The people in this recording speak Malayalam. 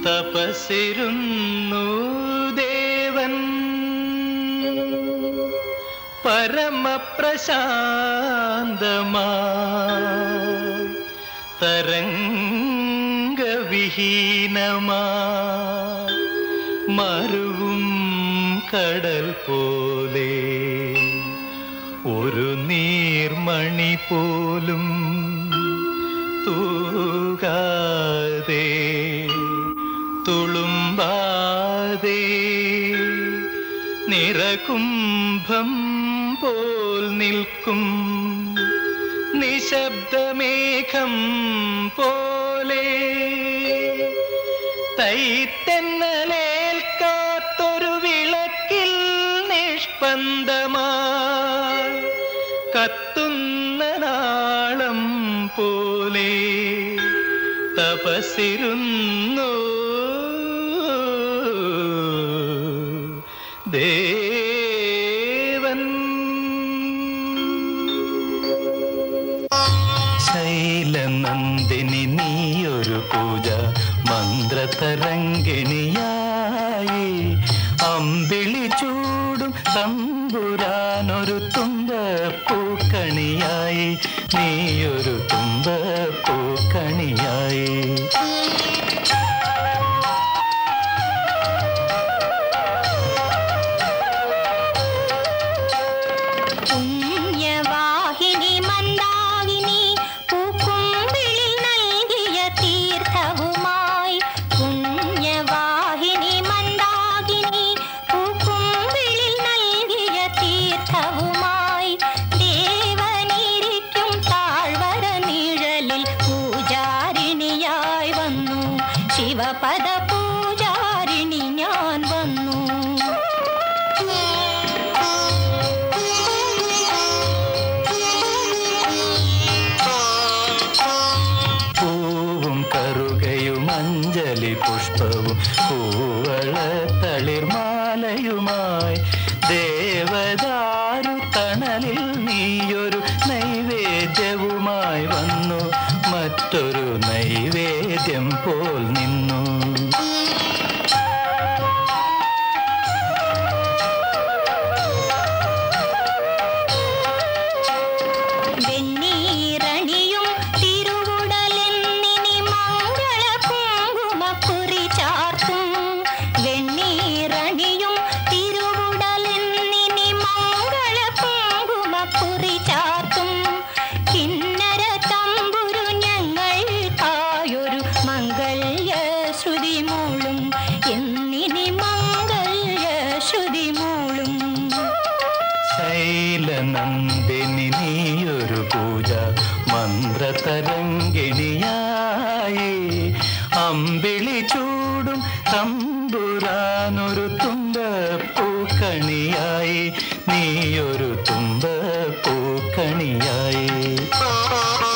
തപസിരുന്നു ദേവൻ പരമപ്രശാന്തമാ തരംഗവിഹീനമാ മരുവും കടൽ പോലെ ഒരു നീർമണി പോലും തൂകാതെ തുളുമ്പാതെ നിറകുംഭം പോൽ നിൽക്കും നിശബ്ദമേഘം പോലെ തൈത്തെന്നലേൽക്കാത്തൊരു വിളക്കിൽ നിഷ്പന്ദമായി കത്തുന്ന നാളം പോലെ തപസിരുന്നു ദേവൻ ശൈലനന്ദിനി നീയൊരു പൂജ മന്ത്രതരംഗിണിയായി അമ്പിളി ചൂടും തമ്പുരാനൊരു തുമ്പ പൂക്കണിയായി നീയൊരു തുമ്പ പൂക്കണിയായി പുണ്യവാഹിനി മന്ദാകിനി പൂക്കുമ്പിളിൽ നൽകിയ തീർത്ഥവുമായി പുണ്യവാഹിനി മന്ദാകിനി പൂക്കുമ്പിളിൽ നൽകിയ തീർത്ഥവുമായി ദേവനിരിക്കും താഴ്വര നിഴലിൽ പൂജാരിണിയായി വന്നു ശിവപദ പൂജാരിണി ഞാൻ വന്നു പൂവും കറുകയും അഞ്ജലി പുഷ്പവും പൂവള തളിർമാലയുമായി ദേവദാരു തണലിൽ നീയൊരു നൈവേദ്യവുമായി വന്നു മറ്റൊരു നൈവേദ്യം പോൽ നിന്നു വെണ്ണീറണിയും തിരുവുടലെന്നിനി മംഗള കുങ്കുമക്കുറി ചാർത്തും വെണ്ണീറണിയും തിരുവുടലെന്നിനി മംഗള കുങ്കുമക്കുറി ചാർത്തും കിന്നര തമ്പുരു ഞങ്ങൾക്കായൊരു മംഗല്യ ശ്രുതി മൂളും എന്നിനി മംഗല്യ ശ്രുതി മൂളും ശൈലനന്ദിനി നീയൊരു പൂജ മന്ത്രതരംഗിണിയായി അമ്പിളി ചൂടും തമ്പുരാനൊരു തുമ്പ പൂക്കണിയായി നീയൊരു തുമ്പ പൂക്കണിയായി